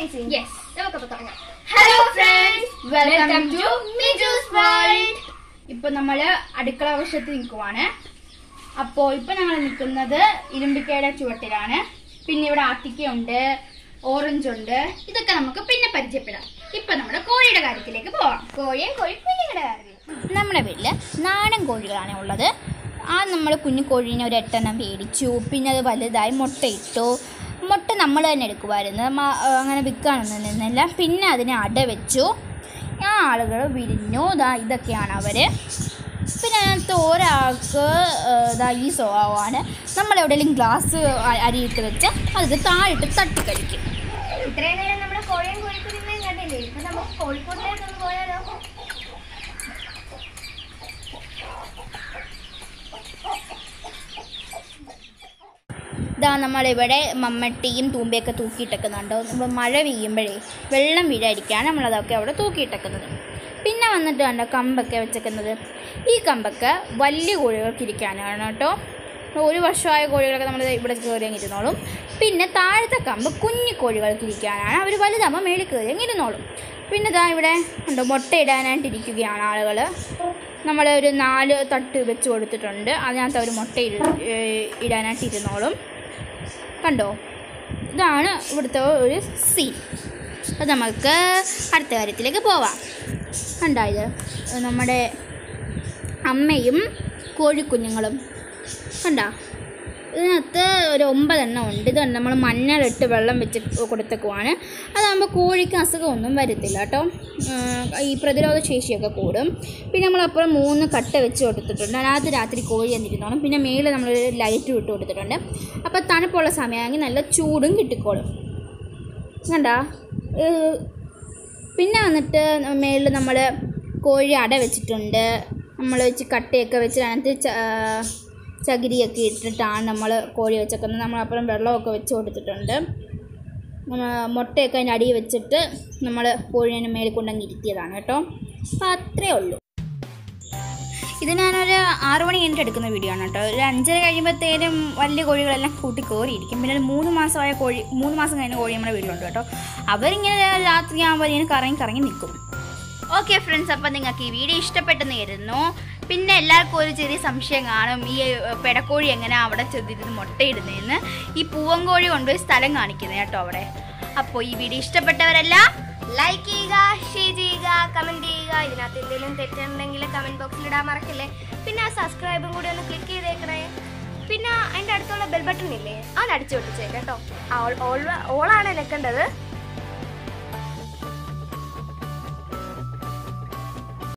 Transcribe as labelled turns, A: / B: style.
A: science
B: yes നമുക്കപ്പോൾ തുടങ്ങാം
A: hello friends
B: welcome to
A: മിജുസ് വേൾഡ്
B: ഇപ്പൊ നമ്മള് അടുക്കള വശത്ത് നിൽക്കുവാണ് അപ്പോ ഇപ്പൊ ഞങ്ങൾ നിൽക്കുന്നത് ഇരുമ്പിക്കയുടെ ചുവട്ടിലാണ് പിന്നെ ഇവിടെ ആത്തിക്കയുണ്ട് ഓറഞ്ച് ഉണ്ട് ഇതൊക്കെ നമുക്ക് പിന്നെ പരിചയപ്പെടാം ഇപ്പൊ നമ്മുടെ കോഴിയുടെ കാര്യത്തിലേക്ക് പോവാം
A: കോഴിയും കോഴി കുഞ്ഞുങ്ങളുടെ കാര്യം
B: നമ്മുടെ വീട്ടിൽ നാടൻ കോഴികളാണ് ഉള്ളത് ആ നമ്മൾ കുഞ്ഞു കോഴീനെ ഒരു എട്ടെണ്ണം മേടിച്ചു പിന്നെ അത് വലുതായി മുട്ടയിട്ടു മുട്ട നമ്മൾ തന്നെ എടുക്കുമായിരുന്നു മ- അങ്ങനെ വിൽക്കാനൊന്നും നിന്നില്ല പിന്നെ അതിനെ അട വെച്ചു ആ ആളുകൾ വിരിഞ്ഞു ഇതാ ഇതൊക്കെയാണ് അവർ പിന്നെ അതിനകത്ത് ഒരാൾക്ക് ഏഹ്, ഇതാ ഈ സ്വഭാവമാണ് നമ്മൾ എവിടെയെങ്കിലും ഗ്ലാസ് അരിയിട്ട് വെച്ച് അത് താഴിട്ട് തട്ടിക്കഴിക്കും
A: ഇത്രയും നേരം നമ്മുടെ കോഴിയും കോഴിക്കുഞ്ഞുങ്ങളെയും കണ്ടില്ലേ ഇപ്പൊ നമുക്ക് കോഴിക്കോട്ടിലേക്ക് ഒന്ന് പോയാലോ
B: ഇതാ നമ്മളിവിടെ മമ്മട്ടിയും തൂമ്പയൊക്കെ തൂക്കിയിട്ടേക്കുന്നുണ്ട് അപ്പോൾ മഴ പെയ്യുമ്പോഴേ വെള്ളം വീഴാതിരിക്കാണ് നമ്മളതൊക്കെ അവിടെ തൂക്കിയിട്ടേക്കുന്നത് പിന്നെ വന്നിട്ട് കണ്ടോ കമ്പൊക്കെ വെച്ചേക്കുന്നത് ഈ കമ്പൊക്കെ വലിയ കോഴികൾക്ക് ഇരിക്കാനാണ് കേട്ടോ ഒരു വർഷമായ കോഴികളൊക്കെ നമ്മൾ ഇവിടെ കയറി അങ്ങ് ഇരുന്നോളും പിന്നെ താഴത്തെ കമ്പ് കുഞ്ഞു കോഴികൾക്ക് ഇരിക്കാനാണ് അവർ വലുതാകുമ്പോൾ മേളിൽ കയറി അങ്ങ് ഇരുന്നോളും പിന്നെ ഇതാ ഇവിടെ ഉണ്ടോ മുട്ടയിടാനായിട്ട് ഇരിക്കുകയാണ് ആളുകൾ നമ്മൾ ഒരു നാല് തട്ട് വെച്ച് കൊടുത്തിട്ടുണ്ട് അതിനകത്ത് അവർ മുട്ട ഇട ഏഹ് ഇടാനായിട്ട് ഇരുന്നോളും കണ്ടോ ഇതാണ് ഇവിടുത്തെ ഒരു സീൻ അത് നമുക്ക് അടുത്ത കാര്യത്തിലേക്ക് പോവാം കണ്ടോ ഇത് നമ്മുടെ അമ്മയും കോഴിക്കുഞ്ഞുങ്ങളും കണ്ടോ ഇതിനകത്ത് ഒരു ഒമ്പതെണ്ണം ഉണ്ട് ഇത് നമ്മൾ മഞ്ഞളിട്ട് വെള്ളം വെച്ച് കൊടുത്തേക്കുവാണ് അതാകുമ്പോൾ കോഴിക്ക് അസുഖമൊന്നും വരത്തില്ല കേട്ടോ ആ, ഈ പ്രതിരോധ ശേഷിയൊക്കെ കൂടും പിന്നെ നമ്മളപ്പുറം മൂന്ന് കട്ട വെച്ച് കൊടുത്തിട്ടുണ്ട് അതിനകത്ത് രാത്രി കോഴി എന്നിരുന്നോളും പിന്നെ മേലെ നമ്മൾ ലൈറ്റ് ഇട്ട് കൊടുത്തിട്ടുണ്ട് അപ്പോൾ തണുപ്പുള്ള സമയമാണെങ്കിൽ നല്ല ചൂടും കിട്ടിക്കോളും കണ്ടാ ഏഹ് പിന്നെ വന്നിട്ട് മേളിൽ നമ്മൾ കോഴി അട വെച്ചിട്ടുണ്ട് നമ്മൾ വെച്ച് കട്ടയൊക്കെ വെച്ച് അതിനകത്ത് ച- ആ, ചകിരിയൊക്കെ ഇട്ടിട്ടാണ് നമ്മൾ കോഴി വെച്ചേക്കുന്നത് നമ്മളപ്പുറം വെള്ളമൊക്കെ വെച്ച് കൊടുത്തിട്ടുണ്ട് നമ്മ മുട്ടയൊക്കെ അതിൻ്റെ അടിയിൽ വെച്ചിട്ട് നമ്മൾ കോഴീനെ മേളിൽ കൊണ്ടങ്ങ് ഇരുത്തിയതാണ് കേട്ടോ അപ്പോൾ അത്രേ ഉള്ളൂ ഇത് ഞാനൊരു ആറു മണി കഴിഞ്ഞിട്ട് എടുക്കുന്ന വീഡിയോ ആണ് കേട്ടോ ഒരു അഞ്ചര കഴിയുമ്പോഴത്തേനും വലിയ കോഴികളെല്ലാം കൂട്ടി കയറിയിരിക്കും പിന്നെ ഒരു മൂന്ന് മാസമായ കോഴി മൂന്ന് മാസം കഴിഞ്ഞ കോഴി നമ്മുടെ വീട്ടിലുണ്ട് കേട്ടോ അവരിങ്ങനെ രാത്രി ആകുമ്പോൾ ഇങ്ങനെ കറങ്ങി കറങ്ങി നിൽക്കും ഓക്കെ ഫ്രണ്ട്സ് അപ്പം നിങ്ങൾക്ക് ഈ വീഡിയോ ഇഷ്ടപ്പെട്ടെന്ന് കരുതുന്നു പിന്നെ എല്ലാവർക്കും ഒരു ചെറിയ സംശയം കാണും ഈ ഏഹ്, പെടക്കോഴി എങ്ങനെ അവിടെ ചെന്നിരുന്ന് മുട്ടയിടുന്നതെന്ന് ഈ പൂവൻകോഴി കൊണ്ടുപോയി സ്ഥലം കാണിക്കുന്നത് കേട്ടോ അവിടെ അപ്പോൾ ഈ വീഡിയോ ഇഷ്ടപ്പെട്ടവരെല്ലാം
A: ലൈക്ക് ചെയ്യുക ഷെയർ ചെയ്യുക കമന്റ് ചെയ്യുക ഇതിനകത്ത് എന്തെങ്കിലും തെറ്റുണ്ടെങ്കിൽ കമന്റ് ബോക്സിൽ ഇടാൻ മറക്കില്ലേ പിന്നെ ആ സബ്സ്ക്രൈബും കൂടി ഒന്ന് ക്ലിക്ക് ചെയ്തേക്കണേ പിന്നെ അതിന്റെ അടുത്തുള്ള ബെൽ ബട്ടൺ ഇല്ലേ അത് അടിച്ചു പൊട്ടിച്ചേക്കാം കേട്ടോ ഓൾ ഓളാണ് നിൽക്കേണ്ടത്